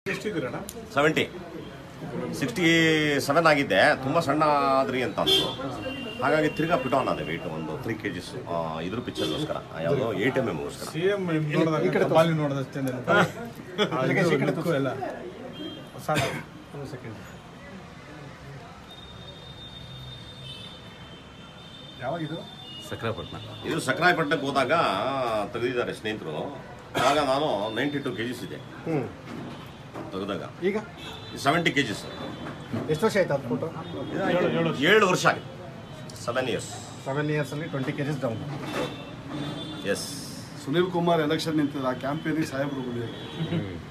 ಎಷ್ಟಿದ್ದೀರಣ್ಣ seventy sixty seven ಆಗಿದ್ದೆ ತುಂಬ ಸಣ್ಣ ಆದ್ರಿ ಅಂತ ಅಂದ್ರು ಹಾಗಾಗಿ ತಿರ್ಗಾ ಪಿಟ್ ಆನ್ ಆದೆ ವೆಯ್ಟ್ ಒಂದು ತ್ರೀ ಕೆ ಜಿಸ್ ಇದ್ರ ಪಿಕ್ಚರ್ಗೋಸ್ಕರ ಯಾವುದೋ ಏಟ್ ಎಮ್ ಎಮ್ಗೋಸ್ಕರ ಸಿ ಎಂ ನೋಡಿದಾಗ ಬಾಲಿ ನೋಡಿದಷ್ಟೇ ನೆನಪು ಎಲ್ಲ ಸಾಕು ಒಂದು ಸೆಕೆಂಡ್ ಯಾವಾಗಿದು ಸಕ್ರಾಪಟ್ಟಣ ಇದು ಸಕ್ರಾಯಪಟ್ಟಣಕ್ಕೆ ಹೋದಾಗ ತೆಗೆದಿದ್ದಾರೆ ಸ್ನೇಹಿತರು ಆಗ ನಾನು ನೈಂಟಿ ಟು ಕೆ ಜಿಸ್ ಇದೆ ತೆಗೆದಾಗ ಈಗ ಸೆವೆಂಟಿ ಕೆ ಜಿಸ್ ಎಷ್ಟು ವರ್ಷ ಆಯ್ತು ಅದು ಫೋಟೋ ಏಳು ವರ್ಷ ಆಗಿದೆ ಸೆವೆನ್ ಇಯರ್ಸ್ ಸೆವೆನ್ ಇಯರ್ಸಲ್ಲಿ twenty K Gs down S Sunil Kumar election ನಿಂತಿದ್ರು ಆ ಕ್ಯಾಂಪೇನಿಗೆ ಸಾಹೇಬರು ಬಂದಿದ್ದಾರೆ